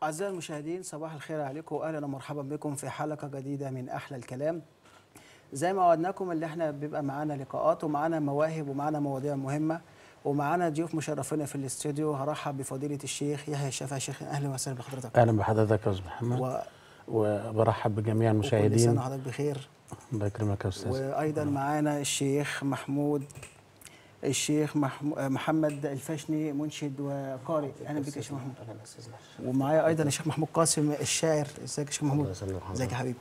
أعزائي المشاهدين صباح الخير عليكم وأهلا ومرحبا بكم في حلقة جديدة من أحلى الكلام زي ما وعدناكم اللي احنا بيبقى معانا لقاءات ومعانا مواهب ومعانا مواضيع مهمة ومعانا ضيوف مشرفين في الاستوديو هرحب بفضيلة الشيخ يحيى الشافعي شيخ أهلا وسهلا بحضرتك اهلا بحضرتك يا استاذ محمد و... وبرحب بجميع وكل سنة المشاهدين وحضرتك بخير الله يكرمك يا استاذ وأيضا معانا الشيخ محمود الشيخ محمو... محمد الفشني منشد وقارئ أهلا بك يا شيخ محمود ومعايا ايضا الشيخ محمود قاسم الشاعر ازيك يا شيخ محمود ازيك يا حبيبي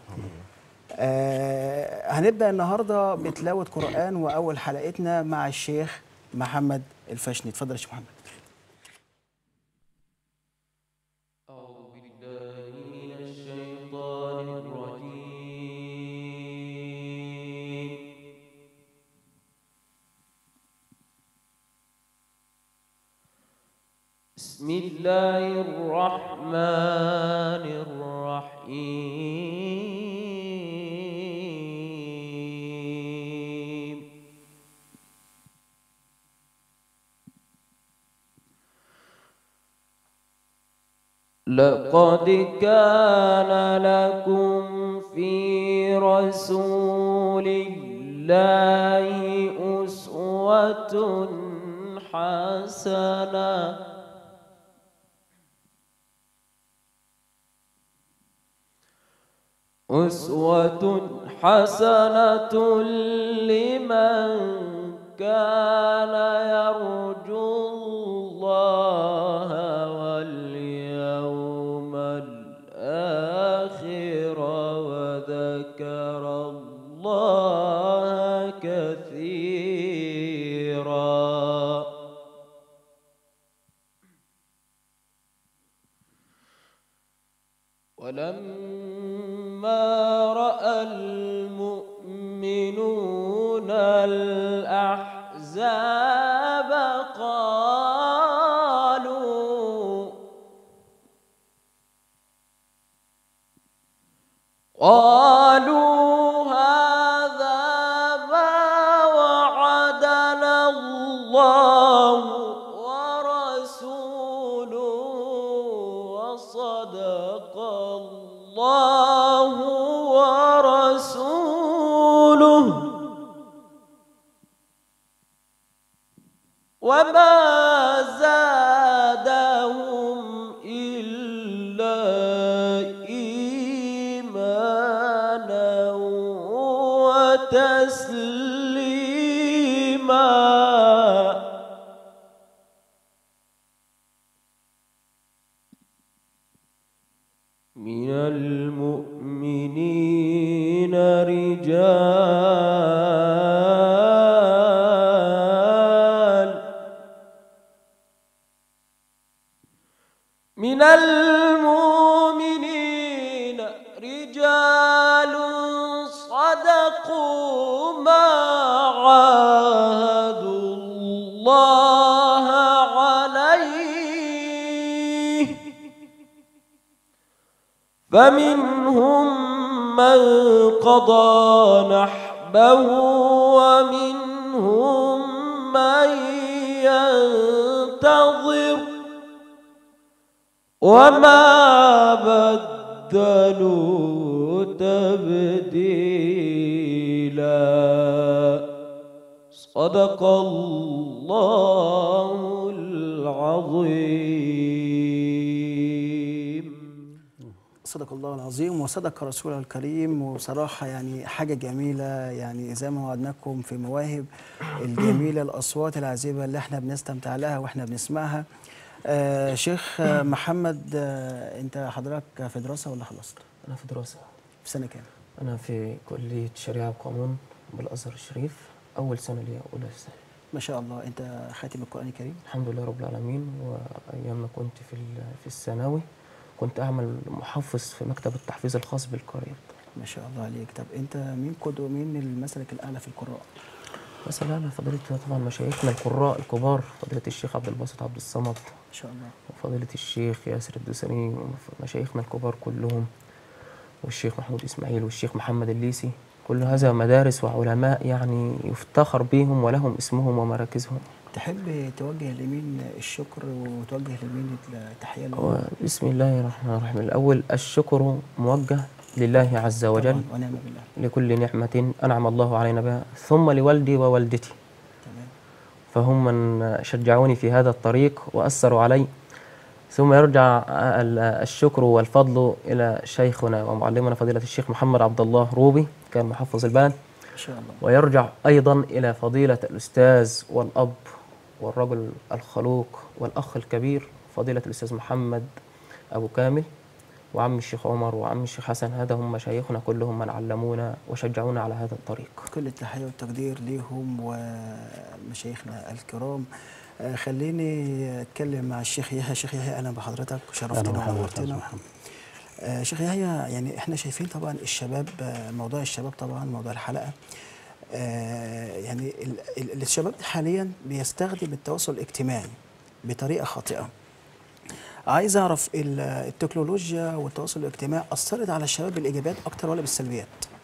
آه هنبدا النهارده بتلاوه قران واول حلقتنا مع الشيخ محمد الفشني اتفضل يا شيخ محمد أعوذ بالله من الشيطان الرجيم بسم الله الرحمن الرحيم لقد كان لكم في رسول الله أسوة حسنة أسوة حسنة لمن كان يرجو الله واليوم الآخر وذكر الله كثيرا ولما رأى المؤمنون الأحزاب قالوا قالوا هذا ما وعدنا الله ورسوله وصدق الله ورسوله وما زادهم إلا إيمانا وتسليما من المؤمنين رجال من المؤمنين رجال صدقوا ما عاهدوا الله عليه فمنهم من قضى نحبه ومنهم من ينتظر وما بدلوا تبديلا صدق الله العظيم صدق الله العظيم وصدق رسوله الكريم وصراحة يعني حاجة جميلة يعني زي ما وعدناكم في مواهب الجميلة الأصوات العذبة اللي احنا بنستمتع لها واحنا بنسمعها آه شيخ آه، محمد آه انت حضرتك في دراسة ولا خلصت؟ أنا في دراسة في سنة كام؟ أنا في كلية شريعة وقانون بالأزهر الشريف أول سنة ليا أولى سنة ما شاء الله انت خاتم القرآن الكريم الحمد لله رب العالمين وأيام ما كنت في ال- في الثانوي كنت أعمل محفظ في مكتب التحفيظ الخاص بالقرية ما شاء الله عليك طب انت مين قدوة مين المسلك الأعلى في القراء؟ مثلا أنا فضيلة طبعا مشايخنا القراء الكبار فضيلة الشيخ عبد الباسط عبد الصمد ما شاء الله وفضيلة الشيخ ياسر الدوسري ومشايخنا الكبار كلهم والشيخ محمود إسماعيل والشيخ محمد الليسي كل هذا مدارس وعلماء يعني يفتخر بهم ولهم اسمهم ومراكزهم تحب توجه لمين الشكر وتوجه لمين التحيه لله؟ بسم الله الرحمن الرحيم الأول الشكر موجه لله عز وجل طبعاً، ونعم بالله لكل نعمة أنعم الله علينا بها ثم لوالدي ووالدتي تمام فهم من شجعوني في هذا الطريق وأثروا علي ثم يرجع ال- الشكر والفضل إلى شيخنا ومعلمنا فضيلة الشيخ محمد عبد الله روبي كان محفظ البلد ان شاء الله ويرجع أيضا إلى فضيلة الأستاذ والأب والرجل الخلوق والأخ الكبير فضيلة الأستاذ محمد أبو كامل وعم الشيخ عمر وعم الشيخ حسن هذا هم مشايخنا كلهم من علمونا وشجعونا على هذا الطريق كل التحيه والتقدير ليهم ومشايخنا الكرام آه، خليني اتكلم مع الشيخ يحيى شيخ يحيى اهلا بحضرتك اهلا وشرفتنا وسهلا استاذ ونورتنا محمد آه، شيخ يحيى يعني احنا شايفين طبعا الشباب آه، موضوع الشباب طبعا موضوع الحلقه آه، يعني ال- ال- الشباب حاليا بيستخدم التواصل الاجتماعي بطريقه خاطئه عايز اعرف ال- التكنولوجيا والتواصل الاجتماعي اثرت على الشباب بالايجابيات اكتر ولا بالسلبيات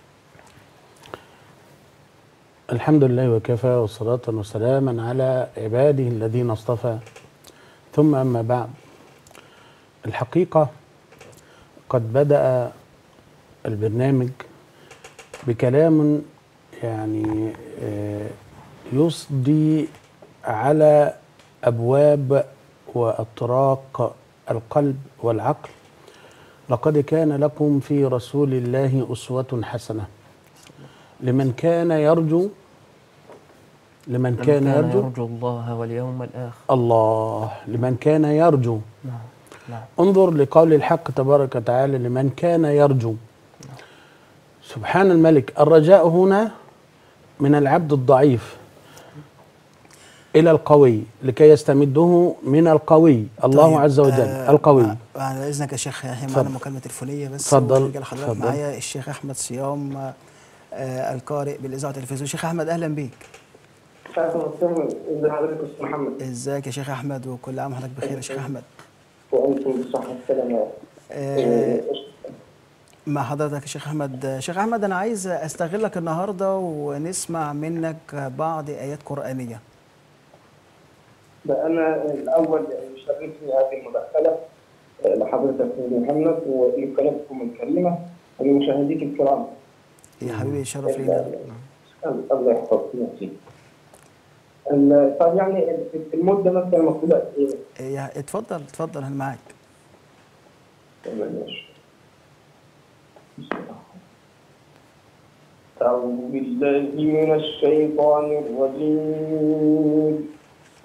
الحمد لله وكفى والصلاة وسلاما على عباده الذين اصطفى ثم أما بعد الحقيقة قد بدأ البرنامج بكلام يعني آه، يصدي على أبواب وأطراق القلب والعقل لقد كان لكم في رسول الله أسوة حسنة لمن كان يرجو لمن من كان يرجو يرجو الله واليوم الآخر الله لمن كان يرجو نعم نعم انظر لقول الحق تبارك وتعالى لمن كان يرجو سبحان الملك الرجاء هنا من العبد الضعيف إلى القوي لكي يستمده من القوي الله طيب، عز وجل آه، القوي مع- بعد اذنك يا شيخ يحيى معانا اتفضل. مكالمه تليفونيه بس اتفضل، ونرجع لحضرتك اتفضل. معايا الشيخ احمد صيام آه، آه، القارئ بالاذاعه والتلفزيون شيخ احمد اهلا بيك مساءكم الخير ازي حضرتك يا استاذ محمد ازيك يا شيخ احمد وكل عام وحضرتك بخير يا شيخ احمد وانتم بالصحه والسلامه آه، مع حضرتك يا شيخ احمد آه، شيخ احمد انا عايز استغلك النهارده ونسمع منك بعض ايات قرانيه ده انا الاول يشرفني هذه المداخله آه، لحضرتك استاذ محمد ولقناتكم الكريمه ولمشاهديك الكرام يا حبيبي شرف لينا الله يحفظك ميرسي. ال- طيب يعني المده مثلا المفروض قد ايه؟ آه، يا- اتفضل اتفضل انا معاك تمام ماشي. بسم الله. أعوذ بالله من الشيطان الرجيم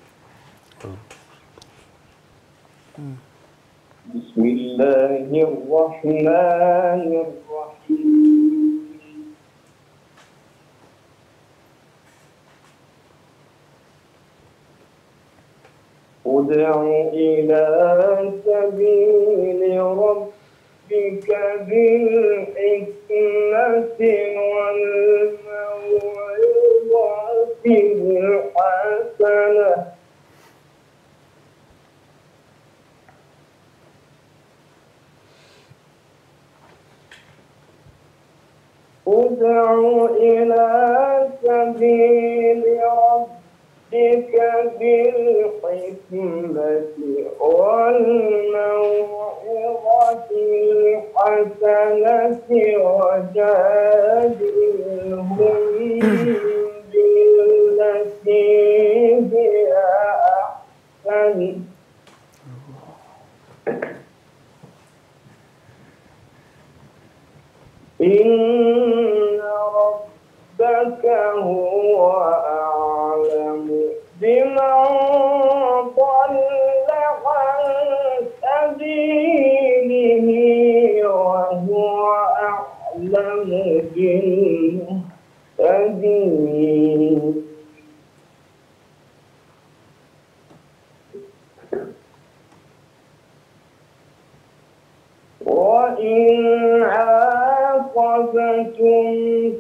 بسم الله الرحمن الرحيم ادع إلى سبيل ربك بالحكمة والموعظة الحسنة ادع إلى سبيل ربك بالحكمة والموعظة الحسنة وجادلهم بالتي هي أحسن إن ربك هو أعلم بمن ضل عن سبيله وهو أعلم بالمهتدين وإن عاقبتم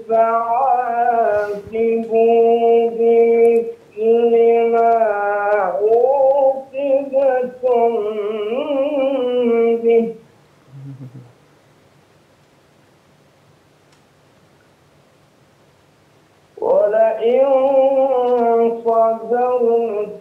فعاقبوا بمثل ما عوقبتم به ولئن صبرتم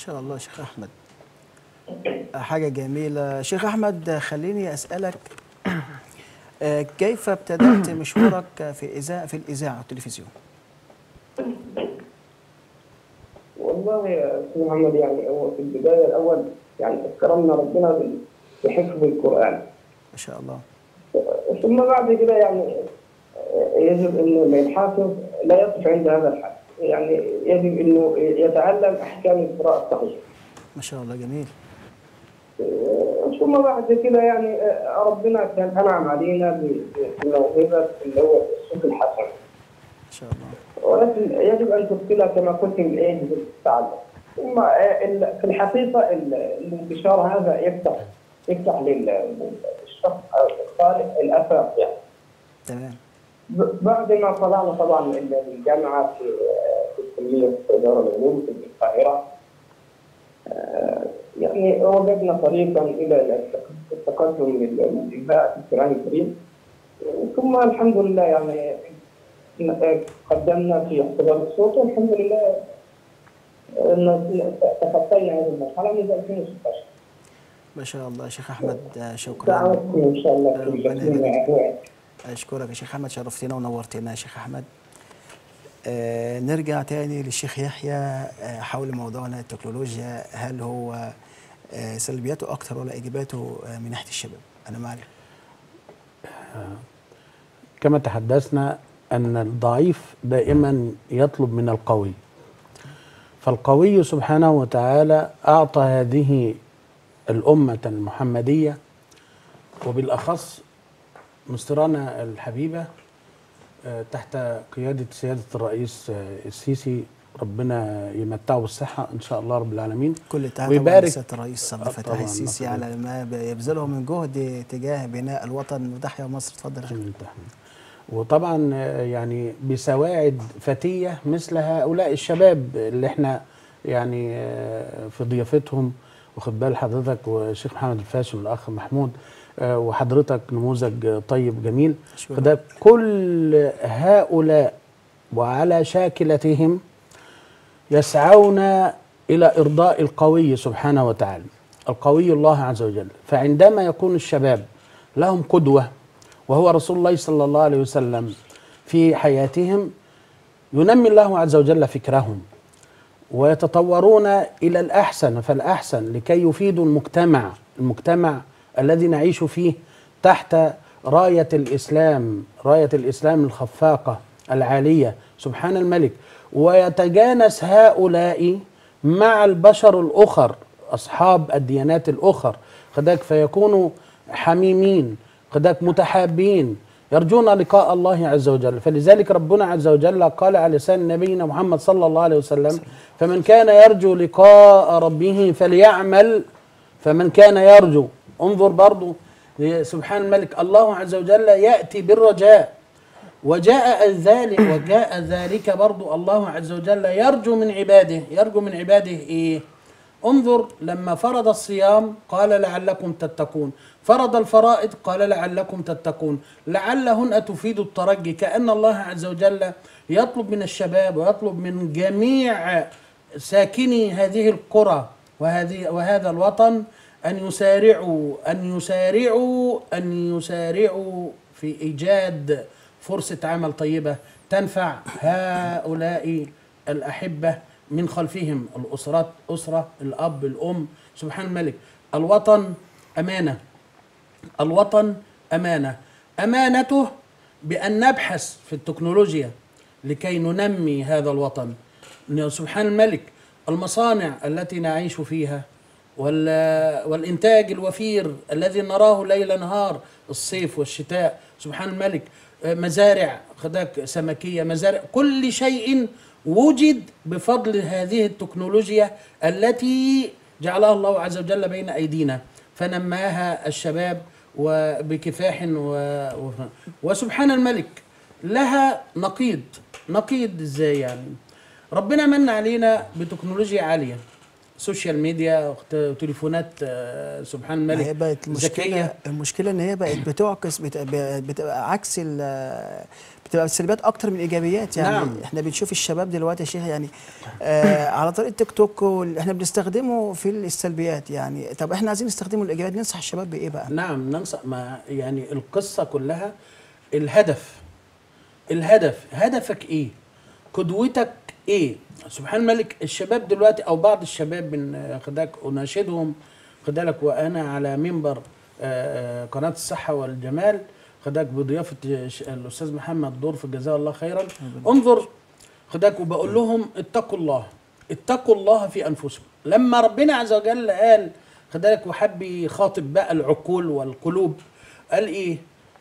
شاء الله شيخ احمد حاجه جميله شيخ احمد خليني اسالك آه، كيف ابتدأت مشوارك في إذاعة في الإذاعة والتلفزيون؟ والله يا استاذ محمد يعني هو في البدايه الاول يعني اكرمنا ربنا بال- بحفظ القران ما شاء الله ثم بعد كده يعني يجب انه الحافظ لا يقف عند هذا الحد يعني يجب انه يتعلم احكام القراءه الصحيحه ما شاء الله جميل ثم بعد كده يعني ربنا كان انعم علينا ب- بموهبه اللي هو الصوت الحسن ما شاء الله ولكن يجب ان تبطلها كما كنت الايه بالتعلم ثم ال- في الحقيقه ال- الانتشار هذا يفتح يفتح لل- للشخص او القارئ الافاق يعني تمام ب- بعد ما طلعنا طبعا من الجامعه في في الكليه في اداره العلوم في القاهره آه، يعني وجدنا طريقا الى التقدم للاذاعه في القران الكريم ثم الحمد لله يعني قدمنا في اختبار الصوت والحمد لله إن تخطينا هذه المرحله من 2016 ما شاء الله يا شيخ أحمد آه، شكرا دعوتكم ان شاء الله في ربنا الجنة يبارك. وعوائد. أشكرك يا شيخ أحمد شرفتنا ونورتنا يا شيخ أحمد آه نرجع تاني للشيخ يحيى آه حول موضوعنا التكنولوجيا هل هو آه سلبياته أكتر ولا إيجاباته آه من ناحية الشباب؟ أنا معك كما تحدثنا أن الضعيف دائما يطلب من القوي فالقوي سبحانه وتعالى أعطى هذه الأمة المحمدية وبالأخص مصرنا الحبيبة آه، تحت قيادة سيادة الرئيس آه، السيسي ربنا يمتعه بالصحة إن شاء الله رب العالمين كل التحية طبعا ويبارك لسيادة الرئيس عبد آه، الفتاح طبعاً، السيسي طبعاً. على ما بيبذله من جهد تجاه بناء الوطن وتحيا مصر اتفضل يا شيخ. من تحمل. وطبعا آه، يعني بسواعد فتية مثل هؤلاء الشباب اللي احنا يعني آه، في ضيافتهم واخد بال حضرتك والشيخ محمد الفاشل والاخ محمود آه، وحضرتك نموذج آه، طيب جميل شكراً. فده كل هؤلاء وعلى شاكلتهم يسعون الى ارضاء القوي سبحانه وتعالى القوي الله عز وجل فعندما يكون الشباب لهم قدوه وهو رسول الله صلى الله عليه وسلم في حياتهم ينمي الله عز وجل فكرهم ويتطورون الى الاحسن فالاحسن لكي يفيدوا المجتمع المجتمع الذي نعيش فيه تحت رايه الاسلام رايه الاسلام الخفاقه العاليه سبحان الملك ويتجانس هؤلاء مع البشر الاخر اصحاب الديانات الاخر خداك فيكونوا حميمين خداك متحابين يرجون لقاء الله عز وجل فلذلك ربنا عز وجل قال على لسان نبينا محمد صلى الله عليه وسلم فمن كان يرجو لقاء ربه فليعمل فمن كان يرجو انظر برضو سبحان الملك الله عز وجل يأتي بالرجاء وجاء ذلك وجاء ذلك برضو الله عز وجل يرجو من عباده يرجو من عباده ايه انظر لما فرض الصيام قال لعلكم تتقون فرض الفرائض قال لعلكم تتقون لعل هنا تفيد الترجي كأن الله عز وجل يطلب من الشباب ويطلب من جميع ساكني هذه القرى وهذه وهذا الوطن أن يسارعوا أن يسارعوا أن يسارعوا في إيجاد فرصة عمل طيبة تنفع هؤلاء الأحبة من خلفهم الأسرات أسرة الأب الأم سبحان الملك الوطن أمانة الوطن أمانة أمانته بأن نبحث في التكنولوجيا لكي ننمي هذا الوطن سبحان الملك المصانع التي نعيش فيها وال- والإنتاج الوفير الذي نراه ليل نهار الصيف والشتاء سبحان الملك آه، مزارع خداك سمكية مزارع كل شيء وجد بفضل هذه التكنولوجيا التي جعلها الله عز وجل بين أيدينا فنماها الشباب وبكفاح و... و... وسبحان الملك لها نقيض نقيض ازاي يعني ربنا من علينا بتكنولوجيا عالية سوشيال ميديا وت- وتليفونات آه، سبحان ما هي الملك بقت المشكله ذكيه المشكله ان هي بقت بتعكس بت- بتبقى عكس ال- بتبقى السلبيات اكتر من الايجابيات يعني نعم. احنا بنشوف الشباب دلوقتي يا شيخ يعني آه على طريق التيك توك وال- احنا بنستخدمه في السلبيات يعني طب احنا عايزين نستخدمه الايجابيات ننصح الشباب بايه بقى؟ نعم ننصح ما يعني القصة كلها الهدف الهدف هدفك ايه قدوتك ايه سبحان الملك الشباب دلوقتي او بعض الشباب من خداك اناشدهم خدالك وانا على منبر آه، قناة الصحة والجمال خداك بضيافة ش- الاستاذ محمد دورف جزاه الله خيرا انظر خداك وبقول لهم اتقوا الله اتقوا الله في انفسكم لما ربنا عز وجل قال خدالك وحب يخاطب بقى العقول والقلوب قال ايه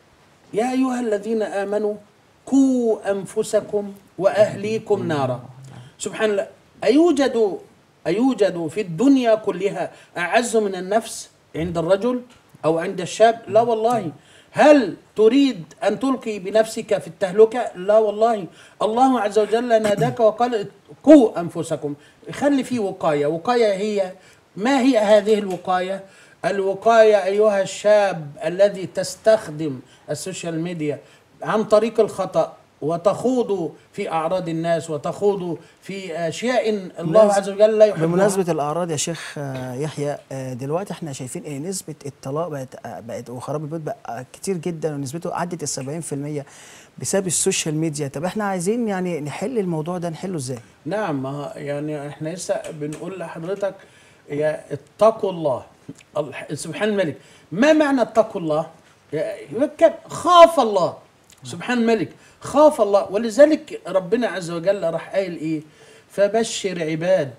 يا ايها الذين امنوا قوا انفسكم واهليكم نارا سبحان الله ايوجد ايوجد في الدنيا كلها اعز من النفس عند الرجل او عند الشاب لا والله هل تريد ان تلقي بنفسك في التهلكه لا والله الله عز وجل ناداك وقال قوا انفسكم خلي في وقايه وقايه هي ما هي هذه الوقايه الوقايه ايها الشاب الذي تستخدم السوشيال ميديا عن طريق الخطا وتخوض في اعراض الناس وتخوض في اشياء الله بمناسبة- عز وجل لا يحبها بمناسبة الأعراض يا شيخ آه، يحيى آه، دلوقتي احنا شايفين ان نسبة الطلاق بقت آه، بقت وخراب البيوت بقى كتير جدا ونسبته عدت ال 70% بسبب السوشيال ميديا طب احنا عايزين يعني نحل الموضوع ده نحله ازاي؟ نعم ما هو يعني احنا لسه بنقول لحضرتك يا اتقوا الله ال- سبحان الملك ما معنى اتقوا الله يا- يمكن خاف الله سبحان الملك خاف الله ولذلك ربنا عز وجل راح قايل ايه فبشر عباد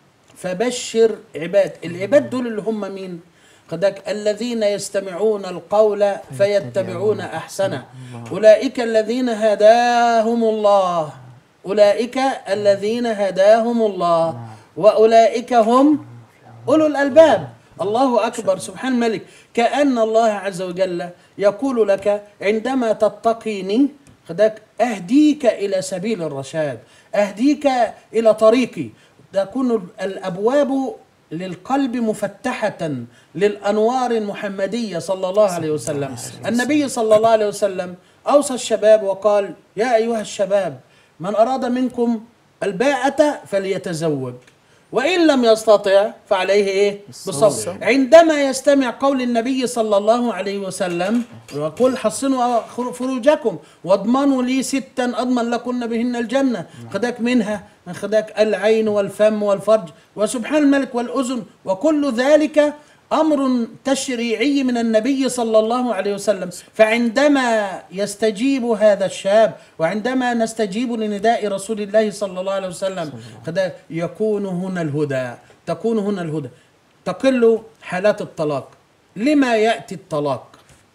فبشر عباد العباد دول اللي هم مين قدك الذين يستمعون القول فيتبعون احسنه اولئك الذين هداهم الله اولئك الذين هداهم الله واولئك هم اولو الالباب الله اكبر سبحان الملك كان الله عز وجل يقول لك عندما تتقيني خدك اهديك الى سبيل الرشاد اهديك الى طريقي تكون الابواب للقلب مفتحه للانوار المحمديه صلى الله عليه وسلم النبي صلى الله عليه وسلم اوصى الشباب وقال يا ايها الشباب من اراد منكم الباءة فليتزوج وإن لم يستطع فعليه إيه؟ بالصبر عندما يستمع قول النبي صلى الله عليه وسلم وقل حصنوا فروجكم واضمنوا لي ستا أضمن لكن بهن الجنة خداك منها خداك العين والفم والفرج وسبحان الملك والأذن وكل ذلك امر تشريعي من النبي صلى الله عليه وسلم فعندما يستجيب هذا الشاب وعندما نستجيب لنداء رسول الله صلى الله عليه وسلم قد يكون هنا الهدى تكون هنا الهدى تقل حالات الطلاق لما ياتي الطلاق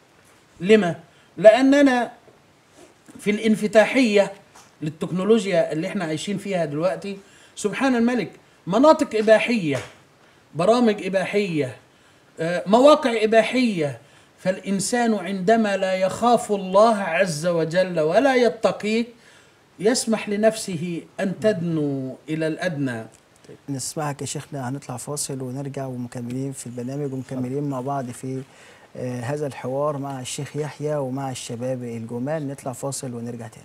لما لاننا في الانفتاحيه للتكنولوجيا اللي احنا عايشين فيها دلوقتي سبحان الملك مناطق اباحيه برامج اباحيه آه، مواقع اباحيه فالانسان عندما لا يخاف الله عز وجل ولا يتقيه يسمح لنفسه ان تدنو الى الادنى نسمعك يا شيخنا هنطلع فاصل ونرجع ومكملين في البرنامج ومكملين مع بعض في آه هذا الحوار مع الشيخ يحيى ومع الشباب الجمال نطلع فاصل ونرجع تاني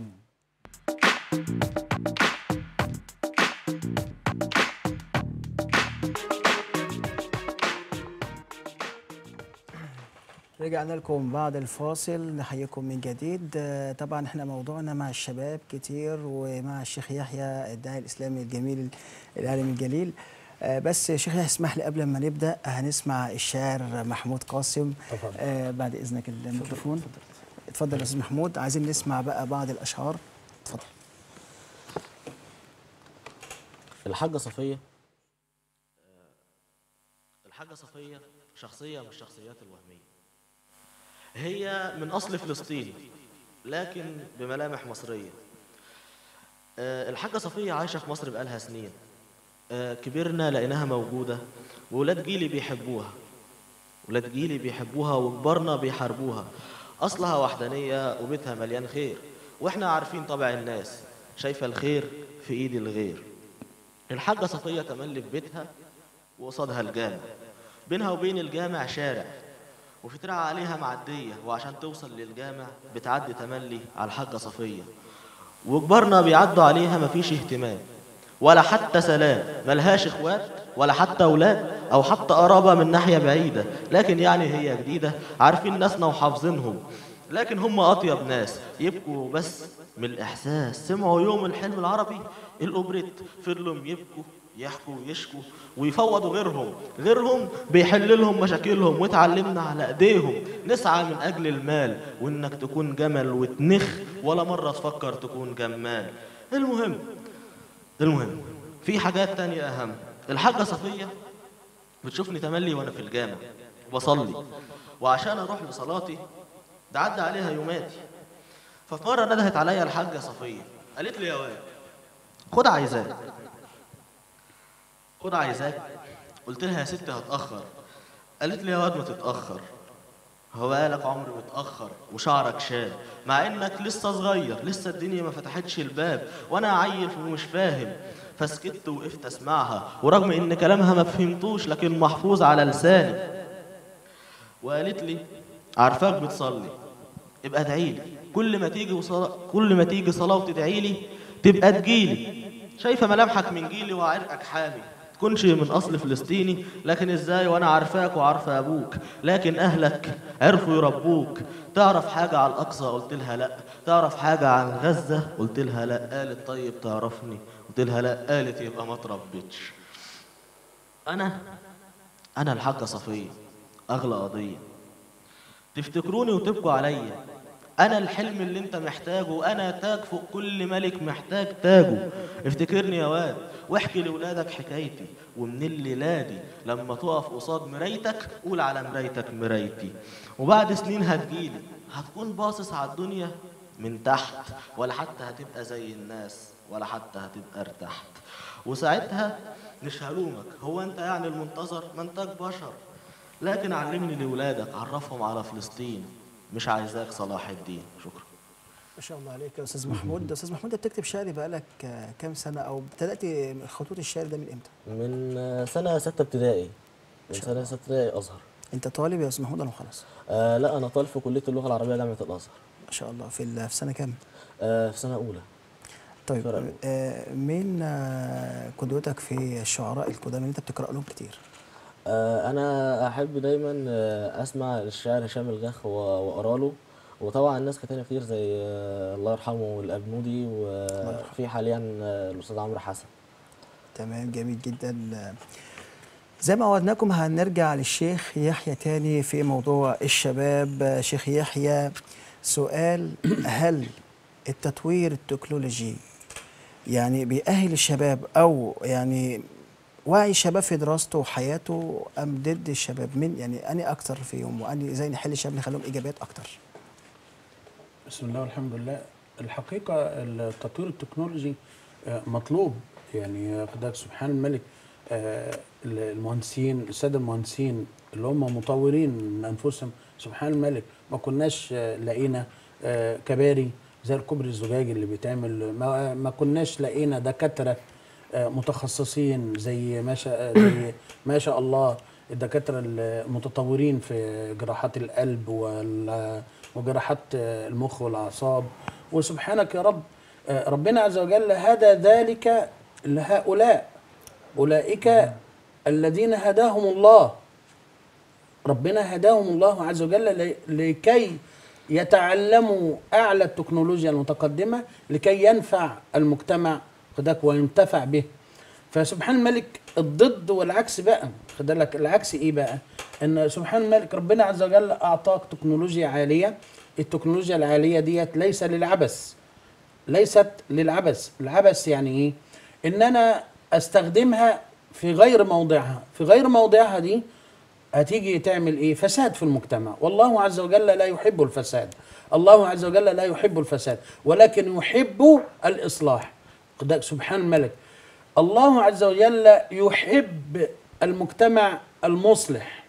رجعنا لكم بعد الفاصل نحييكم من جديد آه، طبعا احنا موضوعنا مع الشباب كتير ومع الشيخ يحيى الداعي الاسلامي الجميل العالم الجليل آه، بس يا شيخ يحيى اسمح لي قبل ما نبدا هنسمع الشاعر محمود قاسم تفضل. آه بعد اذنك الميكروفون اتفضل يا استاذ محمود عايزين نسمع بقى بعض الاشعار اتفضل الحاجة صفية الحاجة صفية شخصية من الشخصيات الوهمية هي من أصل فلسطيني لكن بملامح مصرية آه، الحاجة صفية عايشة في مصر بقالها سنين آه، كبرنا لقيناها موجودة وولاد جيلي بيحبوها ولاد جيلي بيحبوها وكبرنا بيحاربوها أصلها وحدانية وبيتها مليان خير وإحنا عارفين طبع الناس شايفة الخير في إيد الغير الحاجة صفية تملي في بيتها وقصادها الجامع بينها وبين الجامع شارع وفي ترعة عليها معدية وعشان توصل للجامع بتعدي تملي على الحاجة صفية وكبارنا بيعدوا عليها مفيش اهتمام ولا حتى سلام ملهاش اخوات ولا حتى اولاد او حتى قرابة من ناحية بعيدة لكن يعني هي جديدة عارفين ناسنا وحافظينهم لكن هم اطيب ناس يبكوا بس من الاحساس سمعوا يوم الحلم العربي الاوبريت فضلوا يبكوا يحكوا ويشكوا ويفوضوا غيرهم غيرهم بيحل لهم مشاكلهم واتعلمنا على ايديهم نسعى من اجل المال وانك تكون جمل وتنخ ولا مرة تفكر تكون جمال المهم المهم في حاجات تانية اهم الحاجة صفية بتشوفني تملي وانا في الجامع بصلي وعشان اروح لصلاتي ده عدى عليها يوماتي ففي مرة ندهت عليا الحاجة صفية قالت لي يا واد خد عايزاك خد عايزاك قلت لها يا ستي هتأخر قالت لي يا واد ما تتأخر هو بقالك عمر متأخر وشعرك شاب مع انك لسه صغير لسه الدنيا ما فتحتش الباب وانا عيل ومش فاهم فسكت وقفت اسمعها ورغم ان كلامها ما فهمتوش لكن محفوظ على لساني وقالت لي عارفاك بتصلي ابقى ادعي لي كل ما تيجي وصلاة كل ما تيجي صلاة وتدعي لي تبقى تجيلي شايفة ملامحك من جيلي وعرقك حامي تكونش من اصل فلسطيني لكن ازاي وانا عارفاك وعارفه ابوك لكن اهلك عرفوا يربوك تعرف حاجه على الاقصى قلت لها لا تعرف حاجه عن غزه قلت لها لا قالت طيب تعرفني قلت لها لا قالت يبقى ما تربيتش انا انا الحاجه صفيه اغلى قضيه تفتكروني وتبكوا عليا انا الحلم اللي انت محتاجه انا تاج فوق كل ملك محتاج تاجه افتكرني يا واد واحكي لاولادك حكايتي ومن الليله دي لما تقف قصاد مرايتك قول على مرايتك مرايتي وبعد سنين هتجيلي هتكون باصص على الدنيا من تحت ولا حتى هتبقى زي الناس ولا حتى هتبقى ارتحت وساعتها مش هلومك هو انت يعني المنتظر ما انتك بشر لكن علمني لاولادك عرفهم على فلسطين مش عايزاك صلاح الدين شكرا ما شاء الله عليك يا استاذ محمود استاذ محمود انت بتكتب شعري بقالك آه، كام سنه او ابتدات خطوط الشعر ده من امتى من سنة ستة ابتدائي من سنة ستة ابتدائي أزهر انت طالب يا استاذ محمود ولا خلاص آه لا أنا طالب في كلية اللغة العربية جامعة الأزهر ما شاء الله في ال- في سنه كام آه في سنة أولى طيب فرق. آه مين آه قدوتك في الشعراء القدامى اللي انت بتقرا لهم كتير آه أنا أحب دايما آه أسمع الشاعر هشام الجخ و- وأقرا له وطبعا ناس كتير كتير زي آه الله يرحمه الأبنودي وفي حاليا آه الأستاذ عمرو حسن تمام جميل جدا زي ما وعدناكم هنرجع للشيخ يحيى تاني في موضوع الشباب شيخ يحيى سؤال هل التطوير التكنولوجي يعني بيأهل الشباب أو يعني وعي الشباب في دراسته وحياته أم ضد الشباب من يعني أني أكتر فيهم وأني إزاي نحل الشباب نخليهم إيجابيات أكتر بسم الله والحمد لله الحقيقة التطوير التكنولوجي آه، مطلوب يعني قدك سبحان الملك آه، المهندسين السادة المهندسين اللي هم مطورين من أنفسهم سبحان الملك ما كناش آه، لقينا آه، كباري زي الكوبري الزجاجي اللي بيتعمل ما, ما كناش لقينا دكاترة آه، متخصصين زي ما شاء زي ما شاء الله الدكاترة المتطورين في جراحات القلب وال- وجراحات آه، المخ والأعصاب وسبحانك يا رب آه، ربنا عز وجل هدى ذلك لهؤلاء أولئك الذين هداهم الله ربنا هداهم الله عز وجل ل- لكي يتعلموا أعلى التكنولوجيا المتقدمة لكي ينفع المجتمع خدك وينتفع به فسبحان الملك الضد والعكس بقى خد بالك العكس ايه بقى ان سبحان الملك ربنا عز وجل اعطاك تكنولوجيا عاليه التكنولوجيا العاليه ديت ليس للعبث ليست للعبث العبث يعني ايه ان انا استخدمها في غير موضعها في غير موضعها دي هتيجي تعمل ايه فساد في المجتمع والله عز وجل لا يحب الفساد الله عز وجل لا يحب الفساد ولكن يحب الاصلاح قد- سبحان الملك الله عز وجل يحب المجتمع المصلح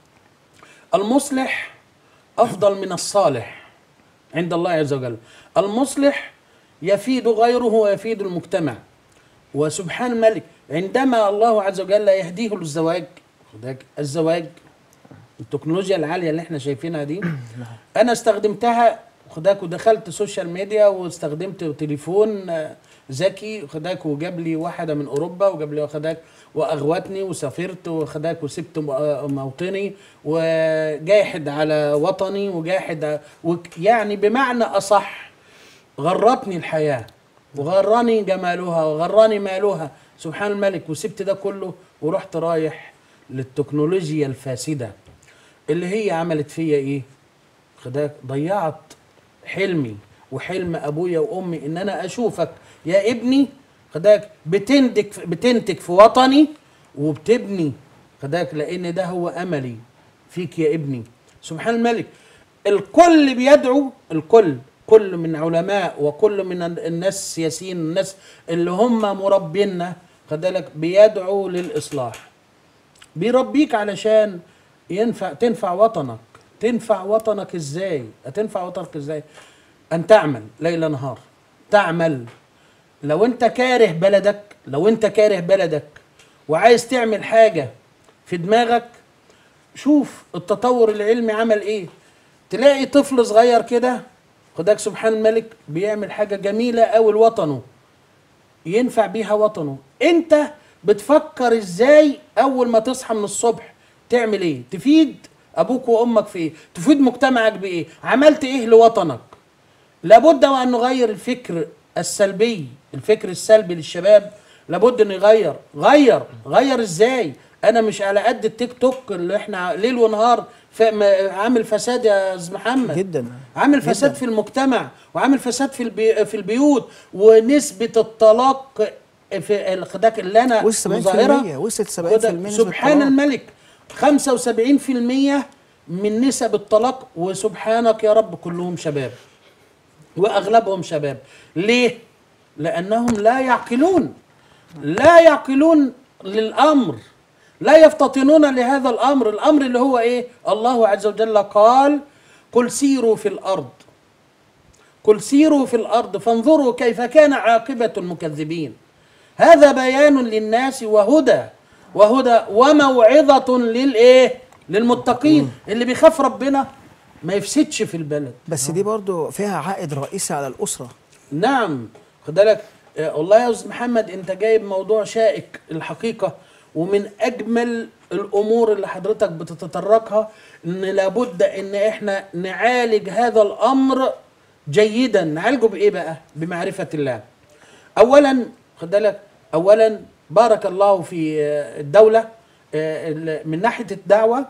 المصلح افضل من الصالح عند الله عز وجل المصلح يفيد غيره ويفيد المجتمع وسبحان الملك عندما الله عز وجل يهديه للزواج خدك الزواج التكنولوجيا العاليه اللي احنا شايفينها دي انا استخدمتها خداك ودخلت سوشيال ميديا واستخدمت تليفون آه، ذكي خداك وجاب لي واحده من اوروبا وجاب لي خداك واغوتني وسافرت وخداك وسبت م- آه، موطني وجاحد على وطني وجاحد ع- وك- يعني بمعنى اصح غرتني الحياه وغرني جمالها وغرني مالها سبحان الملك وسبت ده كله ورحت رايح للتكنولوجيا الفاسده اللي هي عملت فيا ايه خداك ضيعت حلمي وحلم ابويا وامي ان انا اشوفك يا ابني خداك بتنتج بتنتج في وطني وبتبني خداك لان ده هو املي فيك يا ابني سبحان الملك الكل بيدعو الكل كل من علماء وكل من الناس السياسيين الناس اللي هم مربينا خدالك بيدعو للاصلاح بيربيك علشان ينفع تنفع وطنك تنفع وطنك ازاي هتنفع وطنك ازاي ان تعمل ليل نهار تعمل لو انت كاره بلدك لو انت كاره بلدك وعايز تعمل حاجة في دماغك شوف التطور العلمي عمل ايه تلاقي طفل صغير كده خدك سبحان الملك بيعمل حاجة جميلة قوي لوطنه ينفع بيها وطنه انت بتفكر ازاي اول ما تصحى من الصبح تعمل ايه تفيد ابوك وامك في ايه تفيد مجتمعك بايه عملت ايه لوطنك لابد وان نغير الفكر السلبي الفكر السلبي للشباب لابد انه يغير غير غير ازاي انا مش على قد التيك توك اللي احنا ليل ونهار ف- م- عامل فساد يا استاذ محمد جدا عامل فساد في المجتمع وعامل فساد في البي في البيوت ونسبة الطلاق في الخداك اللي انا وصل 70% مظاهرها وصلت 70% خدك نسبة سبحان الطلاق. الملك 75% من نسب الطلاق وسبحانك يا رب كلهم شباب واغلبهم شباب ليه لانهم لا يعقلون لا يعقلون للامر لا يفطنون لهذا الامر الامر اللي هو ايه الله عز وجل قال قل سيروا في الارض قل سيروا في الارض فانظروا كيف كان عاقبه المكذبين هذا بيان للناس وهدى وهدى وموعظه للايه للمتقين اللي بيخاف ربنا ما يفسدش في البلد بس دي برضو فيها عائد رئيسي على الأسرة نعم خد بالك آه، والله يا استاذ محمد انت جايب موضوع شائك الحقيقه ومن اجمل الامور اللي حضرتك بتتطرقها ان لابد ان احنا نعالج هذا الامر جيدا نعالجه بايه بقى بمعرفه الله اولا خد بالك اولا بارك الله في آه، الدوله آه، ال- من ناحيه الدعوه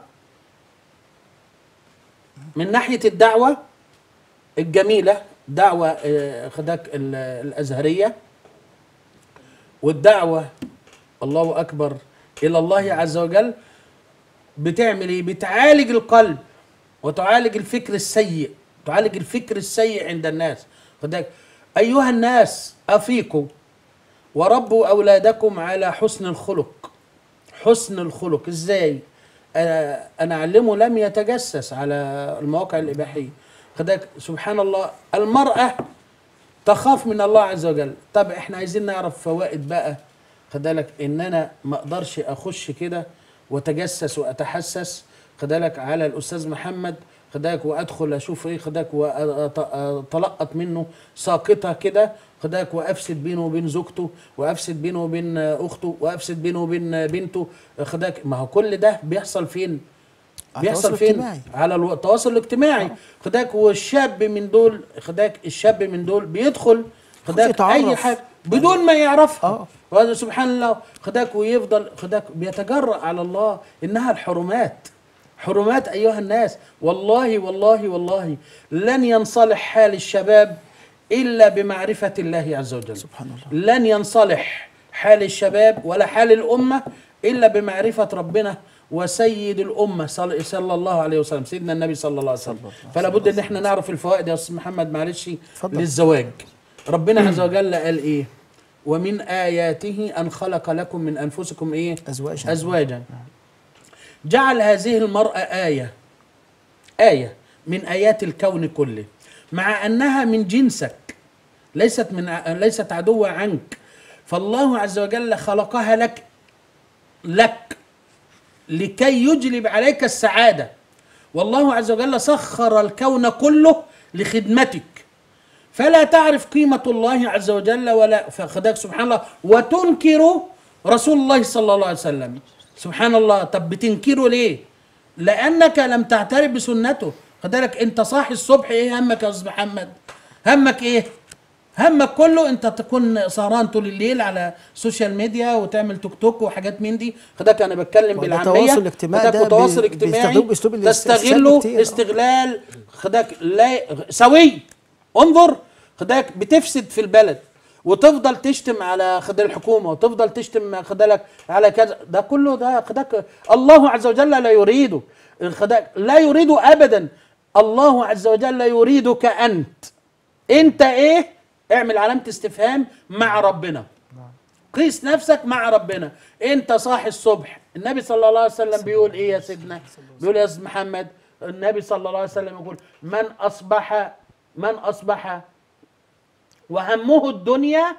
من ناحيه الدعوه الجميلة دعوة آه، خدك ال- الأزهرية والدعوة الله أكبر إلى الله عز وجل بتعمل إيه؟ بتعالج القلب وتعالج الفكر السيء تعالج الفكر السيء عند الناس خدك أيها الناس أفيقوا وربوا أولادكم على حسن الخلق حسن الخلق ازاي انا انا اعلمه لم يتجسس على المواقع الاباحيه خدك سبحان الله المراه تخاف من الله عز وجل طب احنا عايزين نعرف فوائد بقى خدالك ان انا ما اقدرش اخش كده واتجسس واتحسس خدالك على الاستاذ محمد خداك وادخل اشوف ايه خداك واتلقط منه ساقطه كده خداك وافسد بينه وبين زوجته وافسد بينه وبين اخته وافسد بينه وبين بنته خداك ما هو كل ده بيحصل فين على بيحصل التواصل فين الاجتماعي. على الو- التواصل الاجتماعي خداك والشاب من دول خداك الشاب من دول بيدخل خداك يتعرف. اي حاجه بدون ما يعرفها آه. وهذا سبحان الله خداك ويفضل خداك بيتجرأ على الله انها الحرمات حرمات ايها الناس والله والله والله لن ينصلح حال الشباب الا بمعرفه الله عز وجل سبحان الله. لن ينصلح حال الشباب ولا حال الامه الا بمعرفه ربنا وسيد الامه صلى صلى الله عليه وسلم سيدنا النبي صلى الله عليه وسلم فلا بد ان احنا نعرف الفوائد يا استاذ محمد معلش اتفضل. للزواج ربنا عز وجل قال ايه ومن اياته ان خلق لكم من انفسكم ايه أزواجا. ازواجا جعل هذه المراه ايه ايه من ايات الكون كله مع انها من جنسك ليست من ع- ليست عدوة عنك فالله عز وجل خلقها لك لك لكي يجلب عليك السعادة والله عز وجل سخر الكون كله لخدمتك فلا تعرف قيمة الله عز وجل ولا فخدك سبحان الله وتنكر رسول الله صلى الله عليه وسلم سبحان الله طب بتنكره ليه لأنك لم تعترف بسنته خدلك انت صاحي الصبح ايه همك يا استاذ محمد همك ايه همك كله انت تكون سهران طول الليل على السوشيال ميديا وتعمل توك توك وحاجات من دي خدك انا بتكلم وده بالعاميه تواصل اجتماعي خدك ده وتواصل بي- اجتماعي بيستخدموا بأسلوب الاسترسال تستغله كتير، آه. استغلال خدك لا سوي انظر خدك بتفسد في البلد وتفضل تشتم على خد الحكومه وتفضل تشتم خدلك على كذا ده كله ده خدك الله عز وجل لا يريده خدك لا يريده ابدا الله عز وجل يريدك انت انت ايه اعمل علامه استفهام مع ربنا قيس نفسك مع ربنا انت صاحي الصبح النبي صلى الله عليه وسلم بيقول ايه يا سيدنا بيقول يا سيد محمد النبي صلى الله عليه وسلم يقول من اصبح من اصبح وهمه الدنيا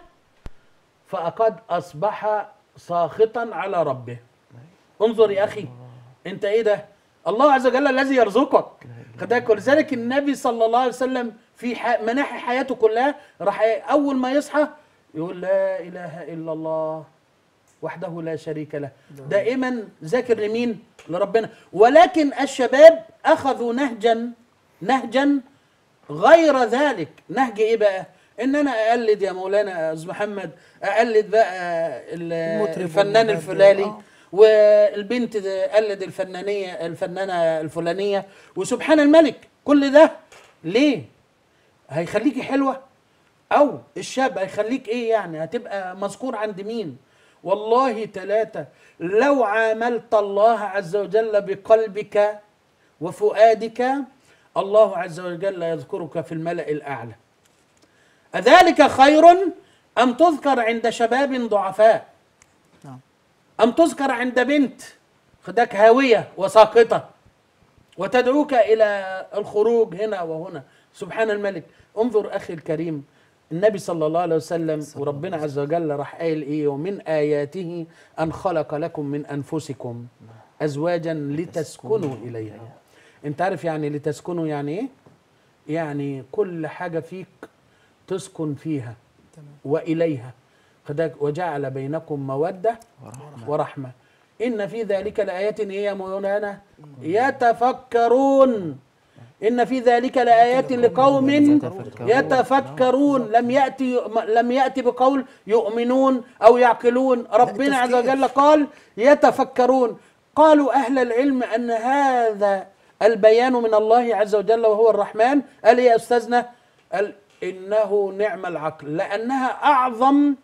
فقد اصبح ساخطا على ربه انظر يا اخي انت ايه ده الله عز وجل الذي يرزقك خدك ولذلك النبي صلى الله عليه وسلم في ح- مناحي حياته كلها راح اول ما يصحى يقول لا اله الا الله وحده لا شريك له دائما ذاكر لمين لربنا ولكن الشباب اخذوا نهجا نهجا غير ذلك نهج ايه بقى ان انا اقلد يا مولانا يا استاذ محمد اقلد بقى ال- المطرب الفنان والمغني، الفلاني آه. والبنت تقلد الفنانيه الفنانه الفلانيه وسبحان الملك كل ده ليه هيخليكي حلوه او الشاب هيخليك ايه يعني هتبقى مذكور عند مين والله ثلاثة لو عاملت الله عز وجل بقلبك وفؤادك الله عز وجل يذكرك في الملأ الأعلى أذلك خير أم تذكر عند شباب ضعفاء نعم. أم تذكر عند بنت خدك هاوية وساقطة وتدعوك إلى الخروج هنا وهنا سبحان الملك انظر أخي الكريم النبي صلى الله عليه وسلم وربنا عز وجل راح قايل ايه ومن اياته ان خلق لكم من انفسكم ازواجا لتسكنوا اليها انت عارف يعني لتسكنوا يعني ايه يعني كل حاجه فيك تسكن فيها واليها خدك وجعل بينكم موده ورحمه ان في ذلك لايات ايه يا مولانا يتفكرون ان في ذلك لايات لقوم يتفكرون لم ياتي لم ياتي بقول يؤمنون او يعقلون ربنا عز وجل قال يتفكرون قالوا اهل العلم ان هذا البيان من الله عز وجل وهو الرحمن قال إيه يا استاذنا قال انه نعم العقل لانها اعظم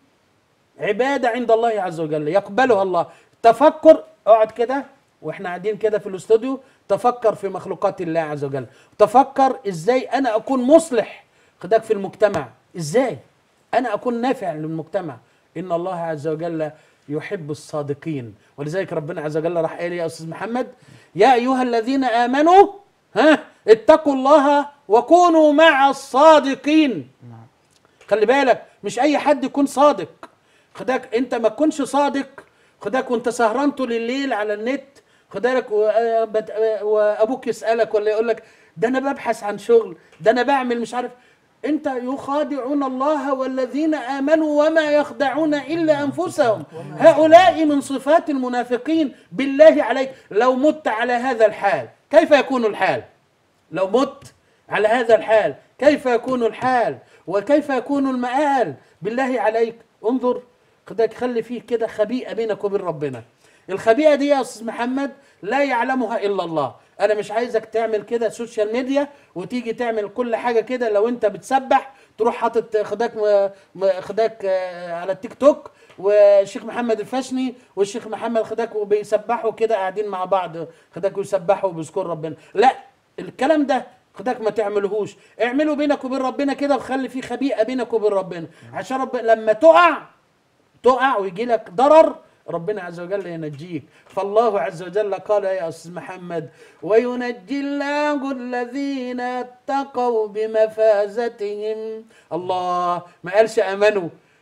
عبادة عند الله عز وجل يقبلها الله تفكر اقعد كده واحنا قاعدين كده في الاستوديو تفكر في مخلوقات الله عز وجل تفكر ازاي انا اكون مصلح خدك في المجتمع ازاي انا اكون نافع للمجتمع ان الله عز وجل يحب الصادقين ولذلك ربنا عز وجل راح قال يا استاذ محمد يا ايها الذين امنوا ها اتقوا الله وكونوا مع الصادقين خلي بالك مش اي حد يكون صادق خداك انت ما تكونش صادق خداك وانت سهران طول الليل على النت خدالك و- بت- وابوك يسالك ولا يقول لك ده انا ببحث عن شغل ده انا بعمل مش عارف انت يخادعون الله والذين امنوا وما يخدعون الا انفسهم هؤلاء من صفات المنافقين بالله عليك لو مت على هذا الحال كيف يكون الحال لو مت على هذا الحال كيف يكون الحال وكيف يكون المآل بالله عليك انظر خدك خلي فيه كده خبيئة بينك وبين ربنا الخبيئة دي يا أستاذ محمد لا يعلمها إلا الله أنا مش عايزك تعمل كده سوشيال ميديا وتيجي تعمل كل حاجة كده لو أنت بتسبح تروح حاطط خداك م- م- خداك آه، على التيك توك والشيخ محمد الفشني والشيخ محمد خداك وبيسبحوا كده قاعدين مع بعض خداك ويسبحوا وبيذكروا ربنا لا الكلام ده خداك ما تعملهوش اعمله بينك وبين ربنا كده وخلي فيه خبيئه بينك وبين ربنا عشان رب... لما تقع تقع ويجي لك ضرر ربنا عز وجل ينجيك فالله عز وجل قال يا أستاذ محمد وينجي الله الذين اتقوا بمفازتهم الله ما قالش امنوا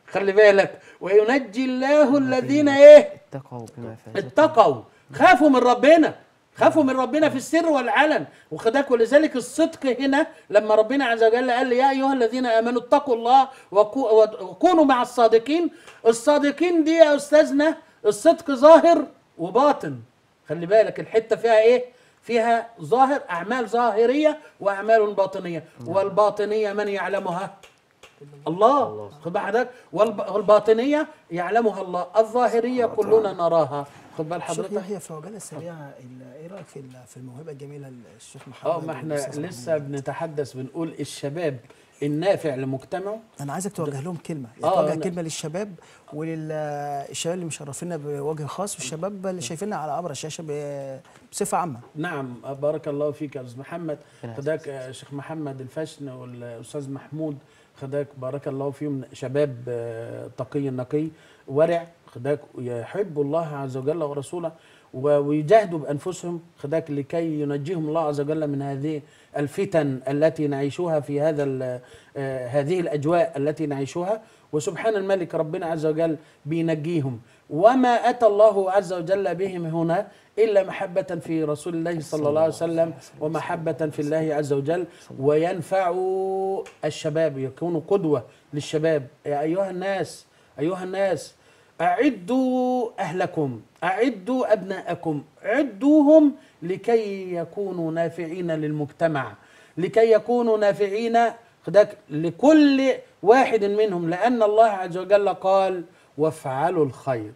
خلي بالك وينجي الله الذين ايه اتقوا بما فاز اتقوا خافوا من ربنا خافوا من ربنا في السر والعلن وخداك ولذلك الصدق هنا لما ربنا عز وجل قال يا ايها الذين امنوا اتقوا الله وكو- وكونوا مع الصادقين الصادقين دي يا استاذنا الصدق ظاهر وباطن خلي بالك الحته فيها ايه فيها ظاهر اعمال ظاهريه واعمال باطنيه والباطنيه من يعلمها الله خد بال حضرتك والب- والباطنيه يعلمها الله الظاهريه كلنا نراها خد بال الشيخ حضرتك يحيى في عجاله سريعه ال- ايه رايك في ال- في الموهبه الجميله الشيخ محمد اه ما احنا والأستاذ لسه محمود؟ بنتحدث بنقول الشباب النافع لمجتمعه انا عايزك توجه لهم كلمه آه، توجه أنا- كلمه للشباب وللشباب اللي مشرفينا بوجه خاص والشباب اللي شايفيننا على عبر الشاشه ب- بصفه عامه نعم بارك الله فيك يا استاذ محمد ربنا خداك آه، شيخ محمد الفشن والاستاذ محمود خداك بارك الله فيهم شباب آه، تقي نقي ورع خداك يحب الله عز وجل ورسوله و- ويجاهدوا بانفسهم خداك لكي ينجيهم الله عز وجل من هذه الفتن التي نعيشها في هذا ال- آه، هذه الاجواء التي نعيشها وسبحان الملك ربنا عز وجل بينجيهم وما اتى الله عز وجل بهم هنا الا محبه في رسول الله صلى الله عليه وسلم ومحبه في الله عز وجل وينفع الشباب يكونوا قدوه للشباب يا ايها الناس ايها الناس اعدوا اهلكم اعدوا ابناءكم عدوهم لكي يكونوا نافعين للمجتمع لكي يكونوا نافعين خداك لكل واحد منهم لان الله عز وجل قال وافعلوا الخير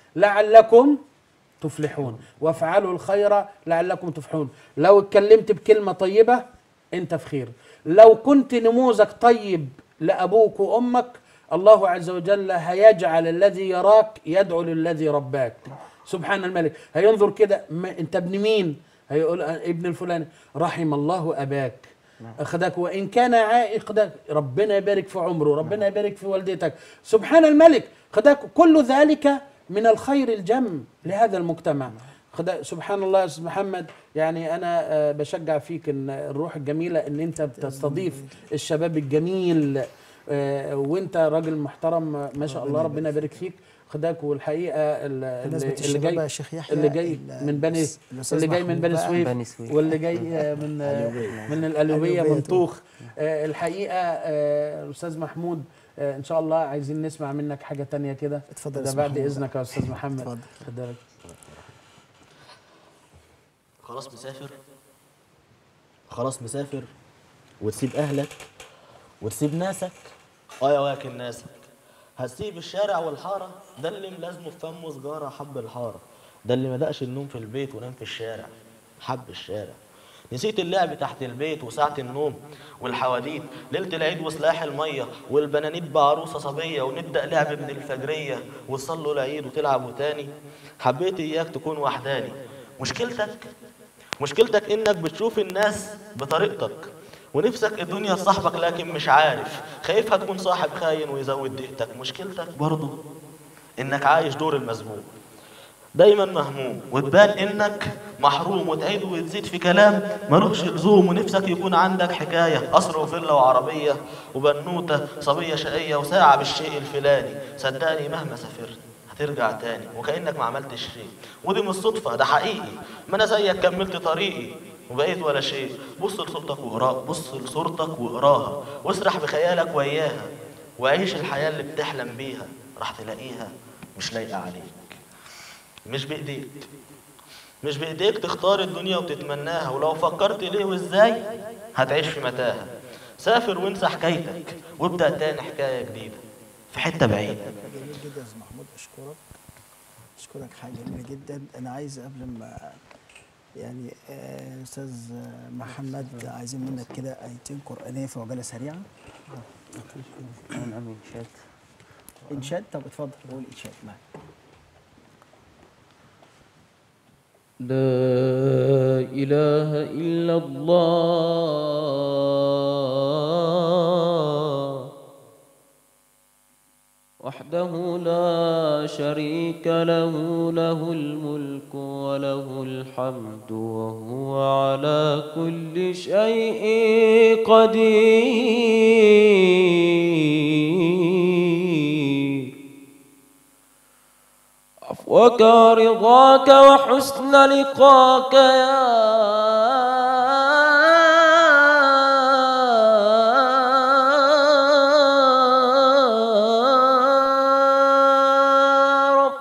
لعلكم تفلحون وافعلوا الخير لعلكم تفلحون لو اتكلمت بكلمه طيبه انت في خير لو كنت نموذج طيب لابوك وامك الله عز وجل هيجعل الذي يراك يدعو للذي رباك سبحان الملك هينظر كده ما انت ابن مين هيقول ابن الفلاني رحم الله اباك اخدك وان كان عائق ده ربنا يبارك في عمره ربنا يبارك في والدتك سبحان الملك خدك كل ذلك من الخير الجم لهذا المجتمع خد- سبحان الله يا استاذ محمد يعني انا آه، بشجع فيك ان الروح الجميله ان انت بتستضيف الشباب الجميل آه، وانت راجل محترم آه، ما شاء الله ربنا يبارك فيك خداك والحقيقه ال- بمناسبة اللي, اللي الشباب جاي يا شيخ يحيى اللي جاي ال- من بني الأستاذ اللي جاي من محمود بني بقى سويف بني سويف. واللي جاي آه، من آه، من القليوبيه قليوبية من طوخ آه، الحقيقه آه، الاستاذ محمود آه، ان شاء الله عايزين نسمع منك حاجه تانية كده اتفضل يا ده أستاذ بعد محمود. اذنك يا استاذ محمد اتفضل. خد بالك. خلاص مسافر خلاص مسافر وتسيب اهلك وتسيب ناسك اه يا واكل ناسك هتسيب الشارع والحارة ده اللي ملازمه في فمه سجارة حب الحارة ده اللي مدقش النوم في البيت ونام في الشارع حب الشارع نسيت اللعب تحت البيت وساعة النوم والحواديت ليلة العيد وسلاح المية والبنانيت بعروسة صبية ونبدأ لعب من الفجرية وتصلوا العيد وتلعبوا تاني حبيت إياك تكون وحداني مشكلتك مشكلتك انك بتشوف الناس بطريقتك ونفسك الدنيا صاحبك لكن مش عارف خايفها تكون صاحب خاين ويزود دقيقتك مشكلتك برضو انك عايش دور المزبوط دايما مهموم وتبان انك محروم وتعيد وتزيد في كلام ملوش لزوم ونفسك يكون عندك حكايه قصر وفيلا وعربيه وبنوته صبيه شقيه وساعه بالشيء الفلاني صدقني مهما سافرت هترجع تاني وكانك ما عملتش شيء ودي مش صدفه ده حقيقي ما انا زيك كملت طريقي وبقيت ولا شيء بص لصورتك واقراها بص لصورتك واقراها واسرح بخيالك وياها وعيش الحياه اللي بتحلم بيها راح تلاقيها مش لايقه عليك مش بإيديك مش بإيديك تختار الدنيا وتتمناها ولو فكرت ليه وإزاي هتعيش في متاهة سافر وانسى حكايتك وابدأ تاني حكاية جديدة في حتة بعيدة جميل جدا يا استاذ محمود اشكرك اشكرك حاجه جميله جدا انا عايز قبل ما يعني آه، استاذ محمد عايزين منك كده ايتين قرانيه في عجاله سريعه أمين أمين شات انشاد طب اتفضل قول انشاد معاك لا إله إلا الله وحده لا شريك له له الملك وله الحمد وهو على كل شيء قدير وكرضاك وحسن لقاك يا رب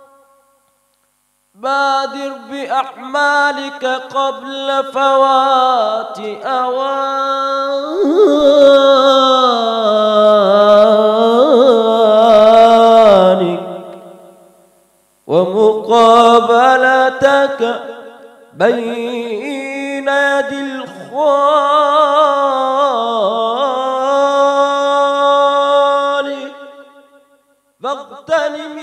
بادر بأعمالك قبل فوات أوانك ومقابلتك بين يدي الخالق فاغتنم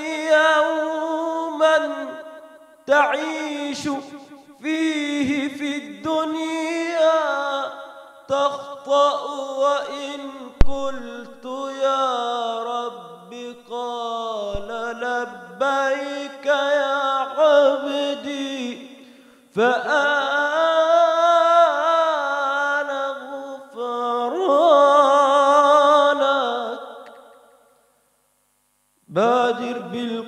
يوما تعيش فيه في الدنيا تخطأ وإن قلت يا رب قال لبيك يا عبدي فأنا غفرانك بادر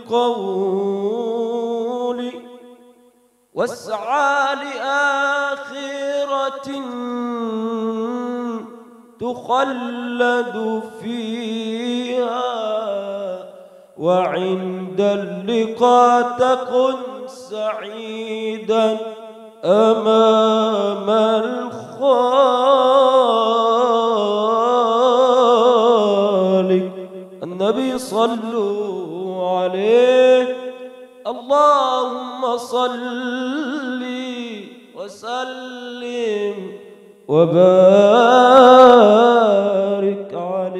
بالقول واسعى لآخرة تخلد فيها وعند اللقاء تكن سعيدا أمام الخالق النبي صلوا عليه اللهم صل وسلم وبارك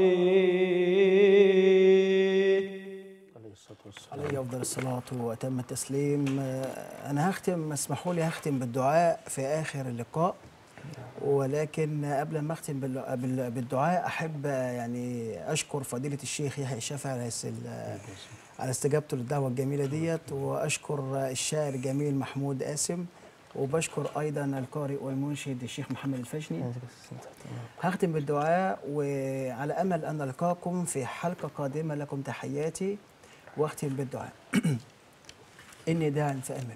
عليه عليه افضل الصلاه واتم التسليم آه، انا هختم اسمحوا لي هختم بالدعاء في اخر اللقاء ولكن قبل ما اختم بال- بال- بالدعاء احب آه، يعني اشكر فضيله الشيخ يحيى الشافعي على الس- ال- على استجابته للدعوه الجميله ديت واشكر آه، الشاعر الجميل محمود قاسم وبشكر ايضا القارئ والمنشد الشيخ محمد الفشني هختم بالدعاء وعلى امل ان القاكم في حلقه قادمه لكم تحياتي واختم بالدعاء اني داع فامن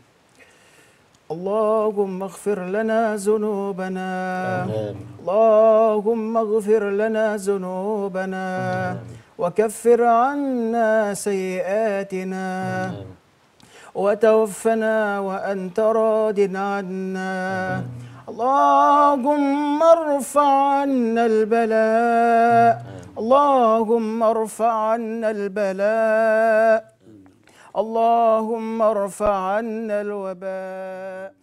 اللهم اغفر لنا ذنوبنا آمين. اللهم اغفر لنا ذنوبنا وكفر عنا سيئاتنا وتوفنا وأنت راض عنا اللهم ارفع عنا البلاء اللهم ارفع عنا البلاء اللهم ارفع عنا الوباء